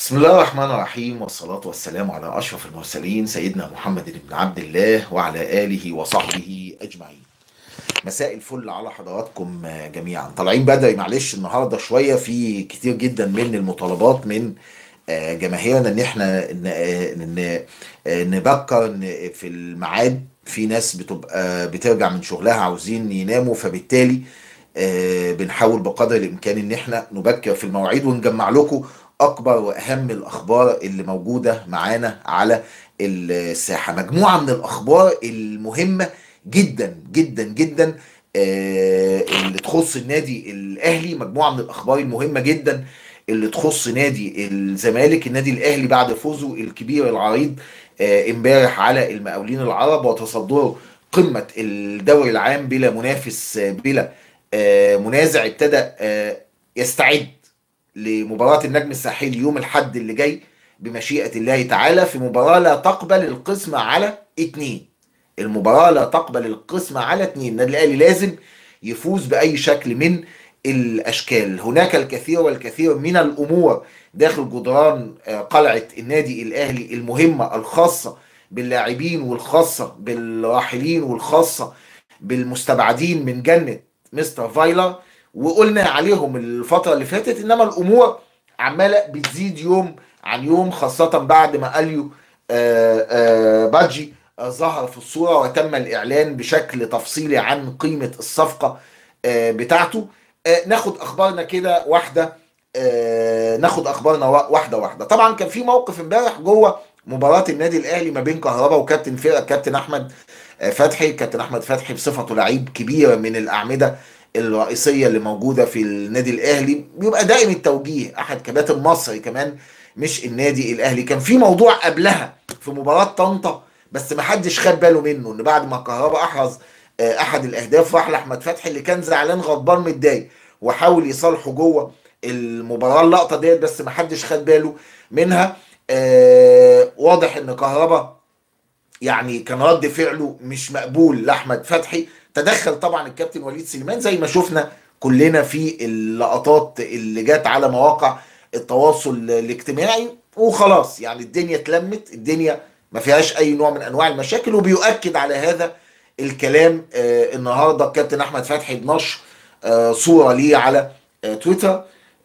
بسم الله الرحمن الرحيم والصلاة والسلام على أشرف المرسلين سيدنا محمد بن عبد الله وعلى آله وصحبه أجمعين مساء الفل على حضراتكم جميعا طالعين بدري معلش النهاردة شوية في كتير جدا من المطالبات من آه، جماهيرنا ان احنا ن- ن- نبكر ن- في الميعاد في ناس بتبقى بترجع من شغلها عاوزين يناموا فبالتالي آه، بنحاول بقدر الامكان ان احنا نبكر في المواعيد ونجمع لكم اكبر واهم الاخبار اللي موجوده معانا على الساحه مجموعه من الاخبار المهمه جدا جدا جدا آه، اللي تخص النادي الاهلي مجموعه من الاخبار المهمه جدا اللي تخص نادي الزمالك النادي الاهلي بعد فوزه الكبير العريض آه، امبارح على المقاولين العرب وتصدره قمه الدوري العام بلا منافس آه، بلا آه، منازع ابتدى آه، يستعد لمباراة النجم الساحلي يوم الحد اللي جاي بمشيئة الله تعالى في مباراة لا تقبل القسمة على اتنين المباراة لا تقبل القسمة على اتنين النادي الأهلي لازم يفوز بأي شكل من الأشكال هناك الكثير والكثير من الأمور داخل جدران آه، قلعة النادي الأهلي المهمة الخاصة باللاعبين والخاصة بالراحلين والخاصة بالمستبعدين من جنة مستر فايلر وقلنا عليهم الفترة اللي فاتت انما الامور عمالة بتزيد يوم عن يوم خاصة بعد ما اليو آه، آه، بادجي آه، ظهر في الصورة وتم الاعلان بشكل تفصيلي عن قيمة الصفقة آه، بتاعته آه، ناخد اخبارنا كده واحدة آه، ناخد اخبارنا وا- واحدة واحدة طبعا كان في موقف امبارح جوه مباراة النادي الاهلي ما بين كهربا وكابتن فرقة كابتن احمد آه، فتحي كابتن احمد فتحي بصفته لعيب كبير من الاعمده الرئيسيه اللي موجوده في النادي الاهلي بيبقى دائم التوجيه احد كباتن مصر كمان مش النادي الاهلي كان في موضوع قبلها في مباراه طنطا بس ما حدش خد باله منه ان بعد ما كهربا احرز آه، احد الاهداف راح لاحمد فتحي اللي كان زعلان غضبان متضايق وحاول يصالحه جوه المباراه اللقطه ديت بس ما حدش خد باله منها آه، واضح ان كهربا يعني كان رد فعله مش مقبول لاحمد فتحي تدخل طبعا الكابتن وليد سليمان زي ما شفنا كلنا في اللقطات اللي جت على مواقع التواصل الاجتماعي وخلاص يعني الدنيا اتلمت الدنيا ما فيهاش اي نوع من انواع المشاكل وبيؤكد على هذا الكلام آه النهارده الكابتن احمد فتحي بنشر آه صوره ليه على آه تويتر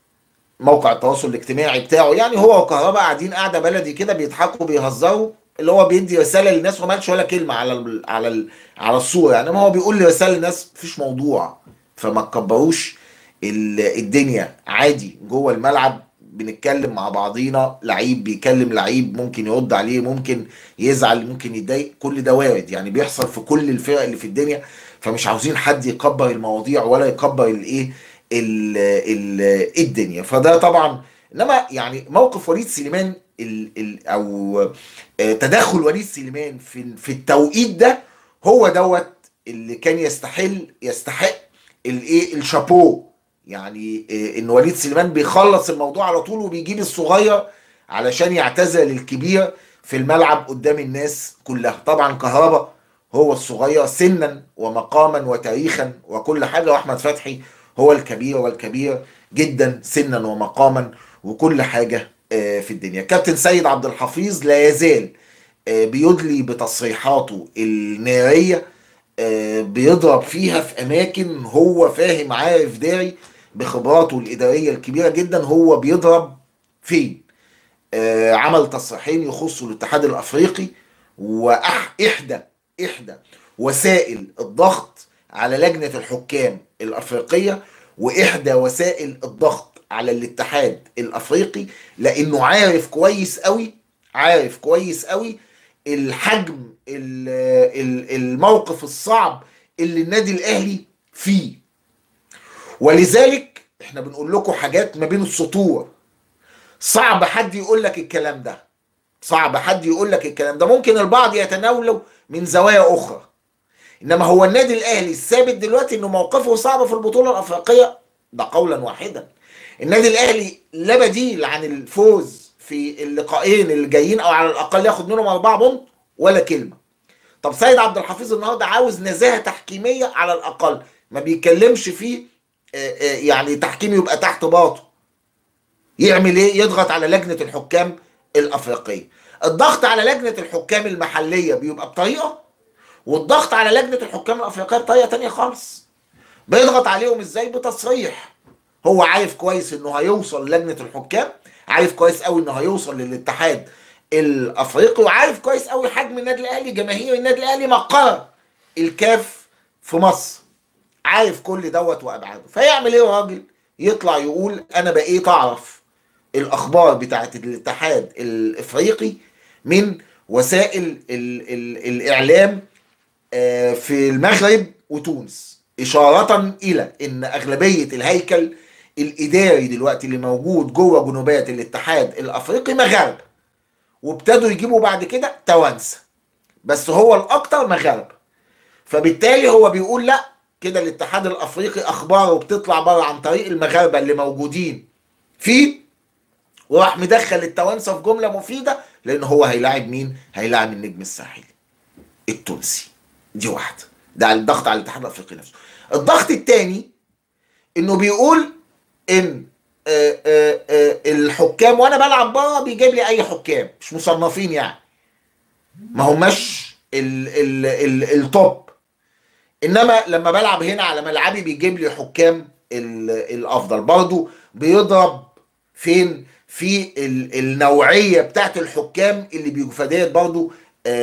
موقع التواصل الاجتماعي بتاعه يعني هو وكهربا قاعدين قاعده بلدي كده بيضحكوا بيهزروا اللي هو بيدي رساله للناس وما قالش ولا كلمه على ال على ال على الصوره يعني ما هو بيقول لي رساله للناس مفيش موضوع فما تكبروش ال- الدنيا عادي جوه الملعب بنتكلم مع بعضينا لعيب بيكلم لعيب ممكن يرد عليه ممكن يزعل ممكن يتضايق كل ده وارد يعني بيحصل في كل الفرق اللي في الدنيا فمش عاوزين حد يكبر المواضيع ولا يكبر الايه ال- ال- الدنيا فده طبعا انما يعني موقف وليد سليمان ال ال او آه، تدخل وليد سليمان في في التوقيت ده هو دوت اللي كان يستحل يستحق الايه الشابو يعني آه، ان وليد سليمان بيخلص الموضوع على طول وبيجيب الصغير علشان يعتزل الكبير في الملعب قدام الناس كلها طبعا كهربا هو الصغير سنا ومقاما وتاريخا وكل حاجه واحمد فتحي هو الكبير والكبير جدا سنا ومقاما وكل حاجه آه، في الدنيا كابتن سيد عبد الحفيظ لا يزال آه، بيدلي بتصريحاته الناريه آه، بيضرب فيها في اماكن هو فاهم عارف داري بخبراته الاداريه الكبيره جدا هو بيضرب فين آه، عمل تصريحين يخصوا الاتحاد الافريقي واحدى احدى وسائل الضغط على لجنه الحكام الافريقيه واحدى وسائل الضغط على الاتحاد الافريقي لانه عارف كويس قوي عارف كويس قوي الحجم ال- ال- الموقف الصعب اللي النادي الاهلي فيه ولذلك احنا بنقول لكم حاجات ما بين السطور صعب حد يقول لك الكلام ده صعب حد يقول لك الكلام ده ممكن البعض يتناوله من زوايا اخرى انما هو النادي الاهلي الثابت دلوقتي انه موقفه صعب في البطوله الافريقيه ده قولا واحدا النادي الاهلي لا بديل عن الفوز في اللقاءين اللي جايين او على الاقل ياخد منهم اربعه بونت ولا كلمه طب سيد عبد الحفيظ النهارده عاوز نزاهه تحكيميه على الاقل ما بيتكلمش فيه آه، آه، يعني تحكيم يبقى تحت باطه يعمل ايه يضغط على لجنه الحكام الافريقيه الضغط على لجنه الحكام المحليه بيبقى بطريقه والضغط على لجنه الحكام الافريقيه بطريقه تانية خالص بيضغط عليهم ازاي بتصريح هو عارف كويس انه هيوصل لجنه الحكام عارف كويس قوي انه هيوصل للاتحاد الافريقي وعارف كويس قوي حجم النادي الاهلي جماهير النادي الاهلي مقر الكاف في مصر عارف كل دوت وابعاده فيعمل ايه الراجل يطلع يقول انا بقيت اعرف الاخبار بتاعت الاتحاد الافريقي من وسائل ال ال الاعلام آه، في المغرب وتونس اشاره الى ان اغلبيه الهيكل الاداري دلوقتي اللي موجود جوه جنوبات الاتحاد الافريقي مغاربه وابتدوا يجيبوا بعد كده توانسه بس هو الاكتر مغاربه فبالتالي هو بيقول لا كده الاتحاد الافريقي اخباره بتطلع بره عن طريق المغاربه اللي موجودين فيه وراح مدخل التوانسه في جمله مفيده لان هو هيلاعب مين؟ هيلاعب النجم الساحلي التونسي دي واحده ده الضغط على الاتحاد الافريقي نفسه الضغط الثاني انه بيقول ان آآ آآ الحكام وانا بلعب بره بيجيب لي اي حكام مش مصنفين يعني ما هماش ال ال ال التوب انما لما بلعب هنا على ملعبي بيجيب لي حكام الافضل برضو بيضرب فين في النوعيه بتاعت الحكام اللي بيجوا فديت برضو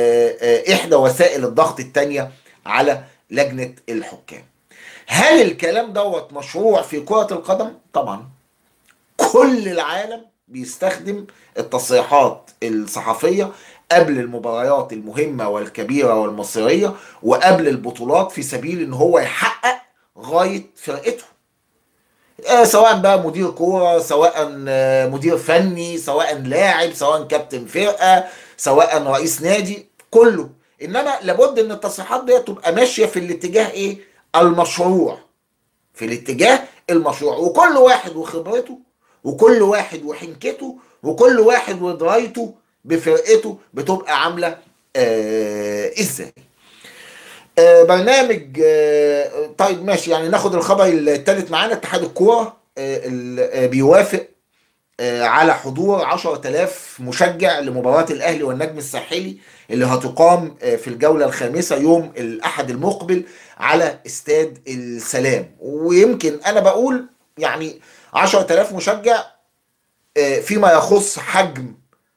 احدى وسائل الضغط الثانيه على لجنه الحكام هل الكلام دوت مشروع في كره القدم طبعا كل العالم بيستخدم التصريحات الصحفيه قبل المباريات المهمه والكبيره والمصيريه وقبل البطولات في سبيل ان هو يحقق غايه فرقته آه سواء بقى مدير كوره سواء آه مدير فني سواء لاعب سواء كابتن فرقه سواء رئيس نادي كله انما لابد ان التصريحات دي تبقى ماشيه في الاتجاه ايه المشروع في الاتجاه المشروع وكل واحد وخبرته وكل واحد وحنكته وكل واحد ودرايته بفرقته بتبقى عامله آه ازاي آه برنامج آه طيب ماشي يعني ناخد الخبر الثالث معانا اتحاد الكوره آه بيوافق آه على حضور 10000 مشجع لمباراه الاهلي والنجم الساحلي اللي هتقام آه في الجوله الخامسه يوم الاحد المقبل على استاد السلام ويمكن انا بقول يعني 10000 مشجع آه فيما يخص حجم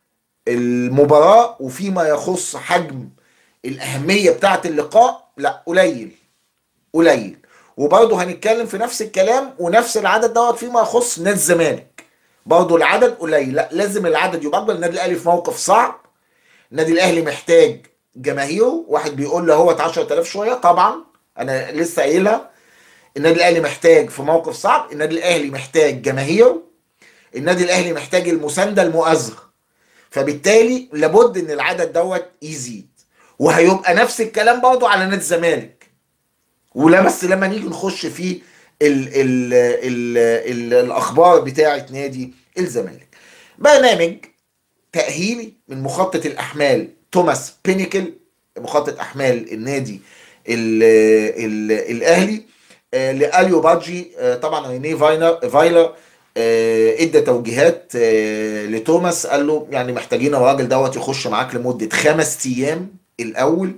المباراة وفيما يخص حجم الأهمية بتاعة اللقاء لا قليل قليل وبرضه هنتكلم في نفس الكلام ونفس العدد دوت فيما يخص نادي الزمالك برضه العدد قليل لا لازم العدد يبقى اكبر النادي الاهلي في موقف صعب النادي الاهلي محتاج جماهيره واحد بيقول له هو 10000 شويه طبعا انا لسه قايلها النادي الاهلي محتاج في موقف صعب النادي الاهلي محتاج جماهيره النادي الاهلي محتاج المسانده المؤازره فبالتالي لابد ان العدد دوت يزيد وهيبقى نفس الكلام برضه على نادي الزمالك ولا بس لما نيجي نخش في ال ال ال ال الاخبار بتاعه نادي الزمالك برنامج تاهيلي من مخطط الاحمال توماس بينيكل مخطط احمال النادي ال ال الاهلي لاليو بادجي طبعا رينيه فاينر فايلر ادى توجيهات لتوماس قال له يعني محتاجين الراجل دوت يخش معاك لمده خمس ايام الاول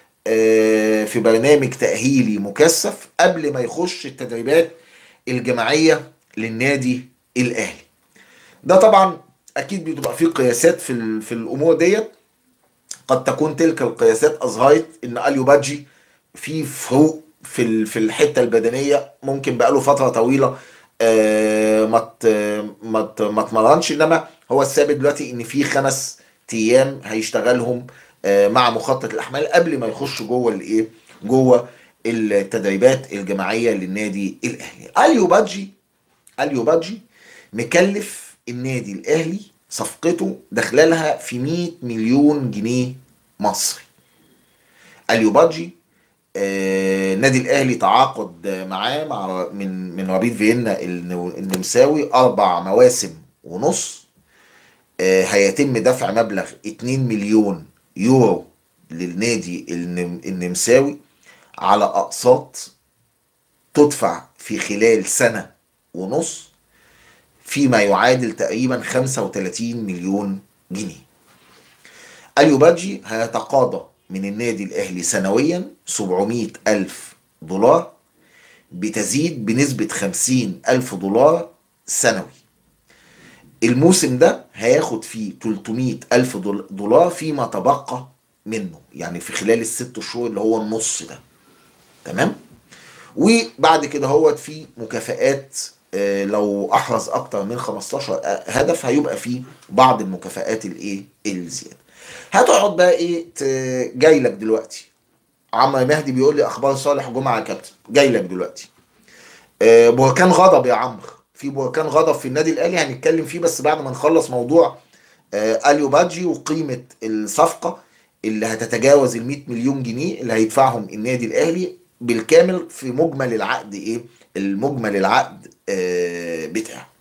في برنامج تاهيلي مكثف قبل ما يخش التدريبات الجماعيه للنادي الاهلي ده طبعا اكيد بتبقى فيه قياسات في في الامور ديت قد تكون تلك القياسات اظهرت ان اليو بادجي في فروق في في الحته البدنيه ممكن بقاله فتره طويله آه ما ما ما اتمرنش انما هو الثابت دلوقتي ان في خمس ايام هيشتغلهم آه مع مخطط الاحمال قبل ما يخش جوه الايه جوه التدريبات الجماعيه للنادي الاهلي اليو بادجي اليو بادجي مكلف النادي الاهلي صفقته داخلالها في 100 مليون جنيه مصري اليو بادجي آه النادي الاهلي تعاقد معاه مع من من ربيط فيينا النمساوي اربع مواسم ونص آه هيتم دفع مبلغ 2 مليون يورو للنادي النمساوي على اقساط تدفع في خلال سنه ونص فيما يعادل تقريبا 35 مليون جنيه اليو بادجي هيتقاضى من النادي الاهلي سنويا 700 الف دولار بتزيد بنسبة 50 الف دولار سنوي الموسم ده هياخد فيه 300 الف دولار فيما تبقى منه يعني في خلال الست شهور اللي هو النص ده تمام وبعد كده هو في مكافآت آه، لو احرز اكتر من 15 هدف هيبقى فيه بعض المكافآت الايه الزياده هتقعد بقى ايه جاي لك دلوقتي عمرو مهدي بيقول لي اخبار صالح جمعه يا كابتن جاي لك دلوقتي آه، بركان غضب يا عمرو في بركان غضب في النادي الاهلي هنتكلم فيه بس بعد ما نخلص موضوع آه، اليو بادجي وقيمه الصفقه اللي هتتجاوز ال 100 مليون جنيه اللي هيدفعهم النادي الاهلي بالكامل في مجمل العقد ايه المجمل العقد آه، بتاعه